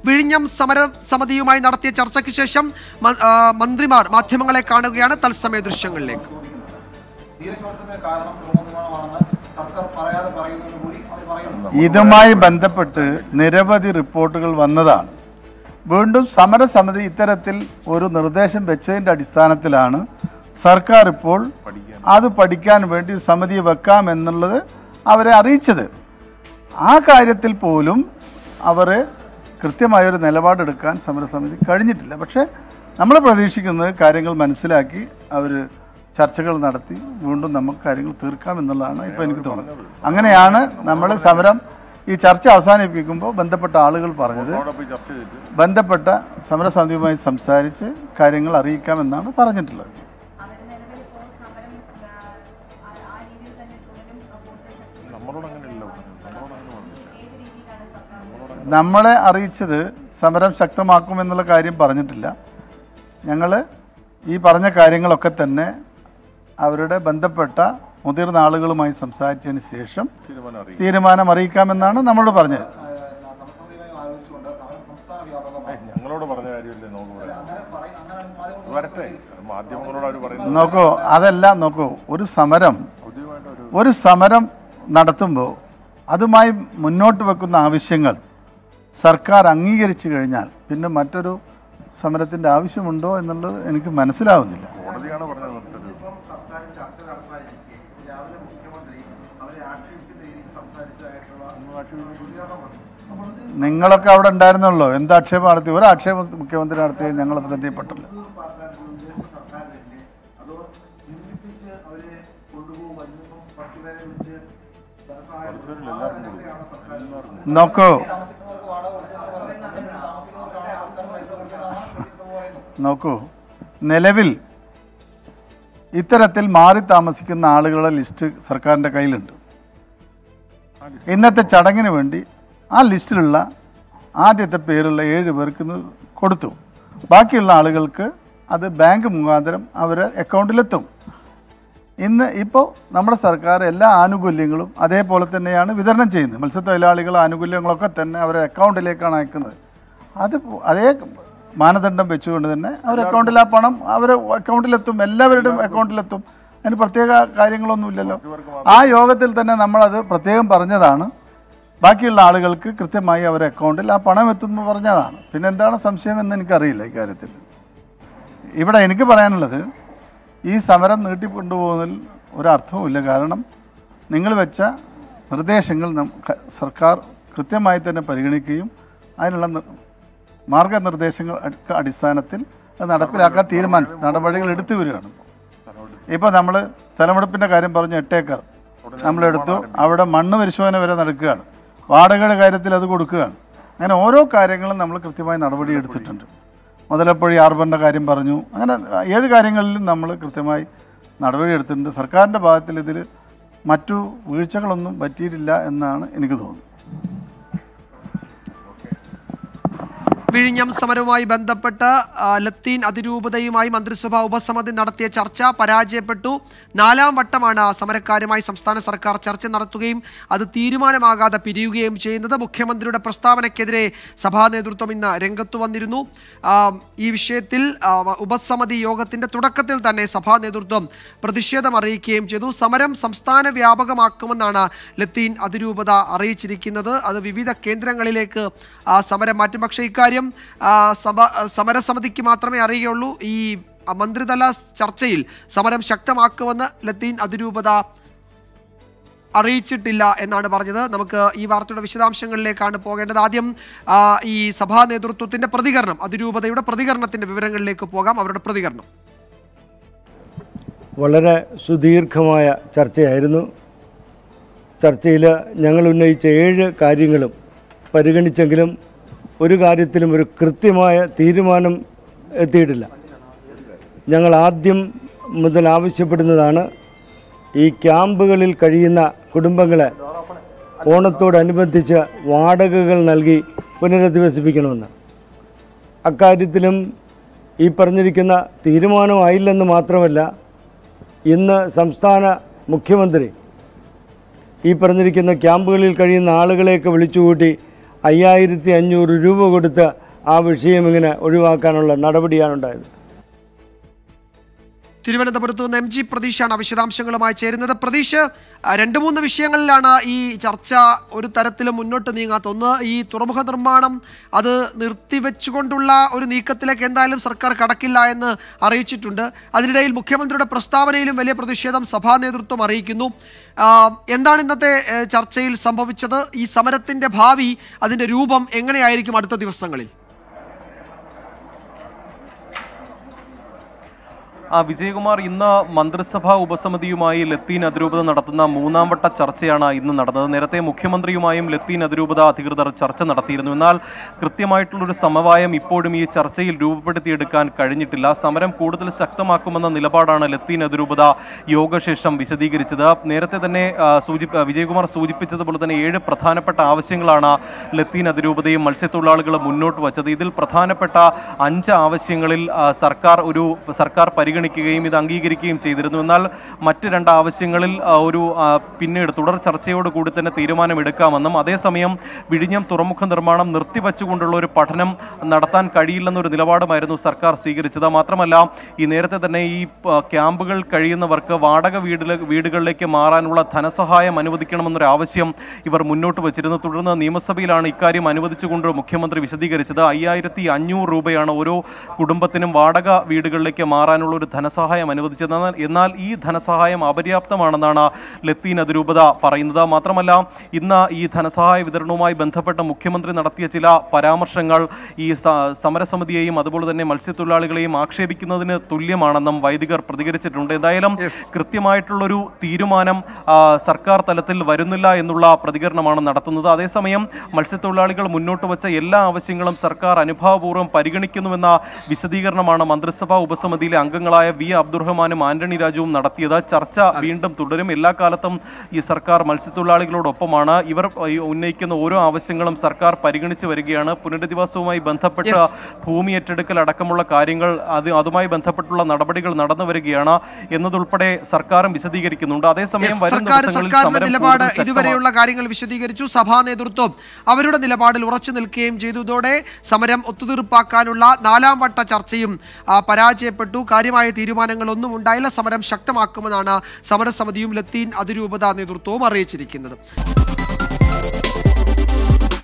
വിഴിഞ്ഞം സമര സമിതിയുമായി നടത്തിയ ചർച്ചയ്ക്ക് ശേഷം മ- ആ, മന്ത്രിമാർ മാധ്യമങ്ങളെ കാണുകയാണ് തത്സമയ ദൃശ്യങ്ങളിലേക്ക് തീരശോഷത്തിന് കാരണം തുറമുഖ നിർമ്മാണമാണെന്ന് സർക്കാർ പറയാതെ പറയുന്നത് കൂടി അവർ പറയുന്നുണ്ട് ഇതുമായി ബന്ധപ്പെട്ട് നിരവധി റിപ്പോർട്ടുകൾ വന്നതാണ് വീണ്ടും സമരസമിതി ഇത്തരത്തിൽ ഒരു നിർദ്ദേശം വെച്ചതിൻ്റെ അടിസ്ഥാനത്തിലാണ് സർക്കാർ ഇപ്പോൾ അത് പഠിക്കാൻ വേണ്ടി ഒരു സമിതിയെ വെക്കാം എന്നുള്ളത് അവരെ അറിയിച്ചത് ആ കാര്യത്തിൽ പോലും അവർ കൃത്യമായൊരു നിലപാടെടുക്കാൻ സമരസമിതി കഴിഞ്ഞിട്ടില്ല പക്ഷേ നമ്മൾ പ്രതീക്ഷിക്കുന്നത് കാര്യങ്ങൾ മനസ്സിലാക്കി അവർ ചർച്ചകൾ നടത്തി വീണ്ടും നമുക്ക് കാര്യങ്ങൾ തീർക്കാം എന്നുള്ളതാണ് ഇപ്പോൾ എനിക്ക് തോന്നുന്നത് അങ്ങനെയാണ് നമ്മൾ സമരം ഈ ചർച്ച അവസാനിപ്പിക്കുമ്പോൾ ബന്ധപ്പെട്ട ആളുകൾ പറഞ്ഞത് ബന്ധപ്പെട്ട സമരസമിതിയുമായി സംസാരിച്ച് കാര്യങ്ങൾ അറിയിക്കാമെന്നാണ് പറഞ്ഞിട്ടുള്ളത് അവർ നിലവിൽ ഇപ്പോൾ സമരം ആ, ആ- ആ രീതിയിൽ തന്നെ തുടരും അപ്പോൾ നമ്മളോട് അങ്ങനെയല്ലോ നമ്മളോട് അങ്ങനെ പറഞ്ഞില്ല ഏത് രീതിയിലാണ് സർക്കാർ നമ്മളെ അറിയിച്ചത് സമരം ശക്തമാക്കുമെന്നുള്ള കാര്യം പറഞ്ഞിട്ടില്ല ഞങ്ങൾ ഈ പറഞ്ഞ കാര്യങ്ങളൊക്കെ തന്നെ അവരുടെ ബന്ധപ്പെട്ട മുതിർന്ന ആളുകളുമായി സംസാരിച്ചതിന് ശേഷം തീരുമാനം അറിയിക്കും തീരുമാനം അറിയിക്കാമെന്നാണ് നമ്മളോട് പറഞ്ഞത് സമരസമിതിയുമായി ആലോചിച്ചുകൊണ്ട് സമരം സംസ്ഥാന വ്യാപകമായി ഞങ്ങളോട് പറഞ്ഞ കാര്യമല്ലേ നമുക്ക് പറയാം വരട്ടെ മാധ്യമങ്ങളോട് അവർ പറയുന്നത് നോക്കൂ അതല്ല നോക്കൂ ഒരു സമരം ഔദ്യോഗികമായിട്ട് ഒരു ഒരു സമരം നടത്തുമ്പോൾ അതുമായി മുന്നോട്ട് വെക്കുന്ന ആവശ്യങ്ങൾ സർക്കാർ അംഗീകരിച്ചു കഴിഞ്ഞാൽ പിന്നെ മറ്റൊരു സമരത്തിൻ്റെ ആവശ്യമുണ്ടോ എന്നുള്ളത് എനിക്ക് മനസ്സിലാവുന്നില്ല കോടതിയാണ് പറഞ്ഞത് നിർത്തരുത് നിങ്ങളൊക്കെ അവിടെ ഉണ്ടായിരുന്നല്ലോ എന്ത് ആക്ഷേപം നടത്തി ഒരു ആക്ഷേപം മുഖ്യമന്ത്രി നടത്തിയത് ഞങ്ങളെ ശ്രദ്ധയിൽപ്പെട്ടില്ല കുറച്ചുപേരില്ല എല്ലാവർക്കും കൊടുക്കും എല്ലാവർക്കും നോക്കൂ നോക്കൂ നിലവിൽ ഇത്തരത്തിൽ മാറി താമസിക്കുന്ന ആളുകളുടെ ലിസ്റ്റ് സർക്കാരിൻ്റെ കയ്യിലുണ്ട് ഇന്നത്തെ ചടങ്ങിന് വേണ്ടി ആ ലിസ്റ്റിലുള്ള ആദ്യത്തെ പേരുള്ള ഏഴ് പേർക്ക് ഇന്ന് കൊടുത്തു ബാക്കിയുള്ള ആളുകൾക്ക് അത് ബാങ്ക് മുഖാന്തരം അവരെ അക്കൗണ്ടിലെത്തും ഇന്ന് ഇപ്പോൾ നമ്മുടെ സർക്കാർ എല്ലാ ആനുകൂല്യങ്ങളും അതേപോലെ തന്നെയാണ് വിതരണം ചെയ്യുന്നത് മത്സ്യത്തൊഴിലാളികൾ ആനുകൂല്യങ്ങളൊക്കെ തന്നെ അവരുടെ അക്കൗണ്ടിലേക്കാണ് അയക്കുന്നത് അത് പോ- അതേ മാനദണ്ഡം വെച്ചുകൊണ്ട് തന്നെ അവർ അക്കൗണ്ടിൽ ആ പണം അവരെ അക്കൗണ്ടിലെത്തും എല്ലാവരുടെയും അക്കൗണ്ടിലെത്തും അതിന് പ്രത്യേക കാര്യങ്ങളൊന്നുമില്ലല്ലോ ആ യോഗത്തിൽ തന്നെ നമ്മളത് പ്രത്യേകം പറഞ്ഞതാണ് ബാക്കിയുള്ള ആളുകൾക്ക് കൃത്യമായി അവരുടെ അക്കൗണ്ടിൽ ആ പണം എത്തുമെന്ന് പറഞ്ഞതാണ് പിന്നെ എന്താണ് സംശയം എന്ന് എനിക്കറിയില്ല ഇക്കാര്യത്തിൽ ഇവിടെ എനിക്ക് പറയാനുള്ളത് ഈ സമരം നീട്ടിക്കൊണ്ടുപോകുന്നതിൽ ഒരർത്ഥവുമില്ല കാരണം നിങ്ങൾ വെച്ച നിർദ്ദേശങ്ങൾ നം- ക- സർക്കാർ കൃത്യമായി തന്നെ പരിഗണിക്കുകയും അതിനുള്ള നിർ- മാർഗനിർദ്ദേശങ്ങൾ അടി- അടിസ്ഥാനത്തിൽ അത് നടപ്പിലാക്കാൻ തീരുമാനിച്ചു നടപടികൾ എടുത്തു വരികയാണ് ഇപ്പോൾ നമ്മൾ സ്ഥലമെടുപ്പിൻ്റെ കാര്യം പറഞ്ഞു എട്ടേക്കർ നമ്മളെടുത്തു അവിടെ മണ്ണ് പരിശോധന വരെ നടക്കുകയാണ് വാടകയുടെ കാര്യത്തിൽ അത് കൊടുക്കുകയാണ് അങ്ങനെ ഓരോ കാര്യങ്ങളും നമ്മൾ കൃത്യമായി നടപടി എടുത്തിട്ടുണ്ട് മുതലപ്പുഴി ആർബറിൻ്റെ കാര്യം പറഞ്ഞു അങ്ങനെ ഏഴ് കാര്യങ്ങളിലും നമ്മൾ കൃത്യമായി നടപടി എടുത്തിട്ടുണ്ട് സർക്കാരിൻ്റെ ഭാഗത്തിൽ ഇതിൽ മറ്റു വീഴ്ചകളൊന്നും പറ്റിയിട്ടില്ല എന്നാണ് എനിക്ക് തോന്നുന്നത് വിഴിഞ്ഞം സമരവുമായി ബന്ധപ്പെട്ട് ആ, ലത്തീൻ അതിരൂപതയുമായി മന്ത്രിസഭാ ഉപസമിതി നടത്തിയ ചർച്ച പരാജയപ്പെട്ടു നാലാം വട്ടമാണ് സമരക്കാരുമായി സംസ്ഥാന സർക്കാർ ചർച്ച നടത്തുകയും അത് തീരുമാനമാകാതെ പിരിയുകയും ചെയ്യുന്നത് മുഖ്യമന്ത്രിയുടെ പ്രസ്താവനയ്ക്കെതിരെ സഭാ നേതൃത്വം ഇന്ന് രംഗത്തു വന്നിരുന്നു ആ, ഈ വിഷയത്തിൽ ആ, ഉപസമിതി യോഗത്തിന്റെ തുടക്കത്തിൽ തന്നെ സഭാ നേതൃത്വം പ്രതിഷേധം അറിയിക്കുകയും ചെയ്തു സമരം സംസ്ഥാന വ്യാപകമാക്കുമെന്നാണ് ലത്തീൻ അതിരൂപത അറിയിച്ചിരിക്കുന്നത് അത് വിവിധ കേന്ദ്രങ്ങളിലേക്ക് ആ, സമരം മാറ്റും പക്ഷേ ഇക്കാര്യം ആ, സഭ സമരസമിതിക്ക് മാത്രമേ അറിയുകയുള്ളൂ ഈ ആ, മന്ത്രിതല ചർച്ചയിൽ സമരം ശക്തമാക്കുമെന്ന് ലത്തീൻ അതിരൂപത അറിയിച്ചിട്ടില്ല എന്നാണ് പറഞ്ഞത് നമുക്ക് ഈ വാർത്തയുടെ വിശദാംശങ്ങളിലേക്കാണ് പോകേണ്ടത് ആദ്യം ആ, ഈ സഭാ നേതൃത്വത്തിന്റെ പ്രതികരണം അതിരൂപതയുടെ പ്രതികരണത്തിന്റെ വിവരങ്ങളിലേക്ക് പോകാം അവരുടെ പ്രതികരണം വളരെ സുദീർഘമായ ചർച്ചയായിരുന്നു ചർച്ചയിൽ ഞങ്ങൾ ഉന്നയിച്ച ഏഴ് കാര്യങ്ങളും പരിഗണിച്ചെങ്കിലും ഒരു കാര്യത്തിലും ഒരു കൃത്യമായ തീരുമാനം എത്തിയിട്ടില്ല ഞങ്ങൾ ആദ്യം മുതൽ ആവശ്യപ്പെടുന്നതാണ് ഈ ക്യാമ്പുകളിൽ കഴിയുന്ന കുടുംബങ്ങളെ ഓണത്തോടനുബന്ധിച്ച് വാടകകൾ നൽകി പുനരധിവസിപ്പിക്കണമെന്ന് അക്കാര്യത്തിലും ഈ പറഞ്ഞിരിക്കുന്ന തീരുമാനമായില്ലെന്ന് മാത്രമല്ല ഇന്ന് സംസ്ഥാന മുഖ്യമന്ത്രി ഈ പറഞ്ഞിരിക്കുന്ന ക്യാമ്പുകളിൽ കഴിയുന്ന ആളുകളെയൊക്കെ വിളിച്ചുകൂട്ടി അയ്യായിരത്തി അഞ്ഞൂറ് രൂപ കൊടുത്ത് ആ വിഷയം ഇങ്ങനെ ഒഴിവാക്കാനുള്ള നടപടിയാണ് ഉണ്ടായത് തിരുവനന്തപുരത്ത് നിന്ന് എം ജി പ്രതീഷാണ് വിശദാംശങ്ങളുമായി ചേരുന്നത് പ്രതീഷ് ആ, രണ്ട് മൂന്ന് വിഷയങ്ങളിലാണ് ഈ ചർച്ച ഒരു തരത്തിലും മുന്നോട്ട് നീങ്ങാത്ത ഒന്ന് ഈ തുറമുഖ നിർമ്മാണം അത് നിർത്തിവെച്ചുകൊണ്ടുള്ള ഒരു നീക്കത്തിലേക്ക് എന്തായാലും സർക്കാർ കടക്കില്ല എന്ന് അറിയിച്ചിട്ടുണ്ട് അതിനിടയിൽ മുഖ്യമന്ത്രിയുടെ പ്രസ്താവനയിലും വലിയ പ്രതിഷേധം സഭാ നേതൃത്വം അറിയിക്കുന്നു ആ, എന്താണ് ഇന്നത്തെ ഏ, ചർച്ചയിൽ സംഭവിച്ചത് ഈ സമരത്തിന്റെ ഭാവി അതിന്റെ രൂപം എങ്ങനെയായിരിക്കും അടുത്ത ദിവസങ്ങളിൽ ആ വിജയകുമാർ ഇന്ന് മന്ത്രിസഭാ ഉപസമിതിയുമായി ലത്തീൻ അതിരൂപത നടത്തുന്ന മൂന്നാം വട്ട ചർച്ചയാണ് ഇന്ന് നടന്നത് നേരത്തെ മുഖ്യമന്ത്രിയുമായും ലത്തീൻ അതിരൂപത അധികൃതർ ചർച്ച നടത്തിയിരുന്നു എന്നാൽ കൃത്യമായിട്ടുള്ളൊരു സമവായം ഇപ്പോഴും ഈ ചർച്ചയിൽ രൂപപ്പെടുത്തിയെടുക്കാൻ കഴിഞ്ഞിട്ടില്ല സമരം കൂടുതൽ ശക്തമാക്കുമെന്ന നിലപാടാണ് ലത്തീൻ അതിരൂപത യോഗശേഷം വിശദീകരിച്ചത് നേരത്തെ തന്നെ ആ, സൂചി ആ, വിജയകുമാർ സൂചിപ്പിച്ചതുപോലെ തന്നെ ഏഴ് പ്രധാനപ്പെട്ട ആവശ്യങ്ങളാണ് ലത്തീൻ അതിരൂപതയും മത്സ്യത്തൊഴിലാളികളും മുന്നോട്ട് വച്ചത് ഇതിൽ പ്രധാനപ്പെട്ട അഞ്ച് ആവശ്യങ്ങളിൽ ആ, സർക്കാർ ഒരു സർക്കാർ പരിഗണിക്കുകയും ഇത് അംഗീകരിക്കുകയും ചെയ്തിരുന്നു എന്നാൽ മറ്റ് രണ്ട് ആവശ്യങ്ങളിൽ ആ, ഒരു ആ, പിന്നീട് തുടർ ചർച്ചയോട് കൂടി തന്നെ തീരുമാനമെടുക്കാമെന്നും അതേസമയം വിഴിഞ്ഞം തുറമുഖ നിർമ്മാണം നിർത്തിവച്ചുകൊണ്ടുള്ള ഒരു പഠനം നടത്താൻ കഴിയില്ലെന്നൊരു നിലപാടുമായിരുന്നു സർക്കാർ സ്വീകരിച്ചത് മാത്രമല്ല ഈ നേരത്തെ തന്നെ ഈ ആ, ക്യാമ്പുകൾ കഴിയുന്നവർക്ക് വാടക വീടിലെ വീടുകളിലേക്ക് മാറാനുള്ള ധനസഹായം അനുവദിക്കണമെന്നൊരു ആവശ്യം ഇവർ മുന്നോട്ട് വച്ചിരുന്നു തുടർന്ന് നിയമസഭയിലാണ് ഇക്കാര്യം അനുവദിച്ചുകൊണ്ട് മുഖ്യമന്ത്രി വിശദീകരിച്ചത് അയ്യായിരത്തി അഞ്ഞൂറ് രൂപയാണ് ഓരോ കുടുംബത്തിനും വാടക വീടുകളിലേക്ക് മാറാനുള്ള ഒരു ധനസഹായം അനുവദിച്ചത് എന്നാൽ എന്നാൽ ഈ ധനസഹായം അപര്യാപ്തമാണെന്നാണ് ലത്തീൻ അതിരൂപത പറയുന്നത് മാത്രമല്ല ഇന്ന് ഈ ധനസഹായ വിതരണവുമായി ബന്ധപ്പെട്ട് മുഖ്യമന്ത്രി നടത്തിയ ചില പരാമർശങ്ങൾ ഈ സ- സമരസമിതിയെയും അതുപോലെ തന്നെ മത്സ്യത്തൊഴിലാളികളെയും ആക്ഷേപിക്കുന്നതിന് തുല്യമാണെന്നും വൈദികർ പ്രതികരിച്ചിട്ടുണ്ട് എന്തായാലും കൃത്യമായിട്ടുള്ളൊരു തീരുമാനം ആ, സർക്കാർ തലത്തിൽ വരുന്നില്ല എന്നുള്ള പ്രതികരണമാണ് നടത്തുന്നത് അതേസമയം മത്സ്യത്തൊഴിലാളികൾ മുന്നോട്ട് വച്ച എല്ലാ ആവശ്യങ്ങളും സർക്കാർ അനുഭാവപൂർവ്വം പരിഗണിക്കുന്നുവെന്ന വിശദീകരണമാണ് മന്ത്രിസഭാ ഉപസമിതിയിലെ അംഗങ്ങളായ വി അബ്ദുറഹ്മാനും ആന്റണി രാജുവും നടത്തിയത് ചർച്ച വീണ്ടും തുടരും എല്ലാ കാലത്തും ഈ സർക്കാർ മത്സ്യത്തൊഴിലാളികളോടൊപ്പമാണ് ഇവർ ഈ ഉന്നയിക്കുന്ന ഓരോ ആവശ്യങ്ങളും സർക്കാർ പരിഗണിച്ചു വരികയാണ് പുനരധിവാസവുമായി ബന്ധപ്പെട്ട് Yes. ഭൂമി ഏറ്റെടുക്കൽ അടക്കമുള്ള കാര്യങ്ങൾ അത് അതുമായി ബന്ധപ്പെട്ടുള്ള നടപടികൾ നടന്നു വരികയാണ് എന്നതുൾപ്പെടെ സർക്കാരും വിശദീകരിക്കുന്നുണ്ട് അതേസമയം Yes, വരും സർക്കാർ ദിവസങ്ങളിൽ സർക്കാരിന്റെ സമരം നിലപാട് കൂടുതൽ ശക്തമാ- ഇതുവരെയുള്ള കാര്യങ്ങൾ വിശദീകരിച്ചു സഭാ നേതൃത്വം അവരുടെ നിലപാടിൽ ഉറച്ചു നിൽക്കുകയും ചെയ്തു ഇതോടെ സമരം ഒത്തുതീർപ്പാക്കാനുള്ള നാലാം വട്ട ചർച്ചയും ആ, പരാജയപ്പെട്ടു കാര്യമായ തീരുമാനങ്ങളൊന്നും ഉണ്ടായില്ല സമരം ശക്തമാക്കുമെന്നാണ് സമരസമിതിയും ലത്തീൻ അതിരൂപത നേതൃത്വവും അറിയിച്ചിരിക്കുന്നത്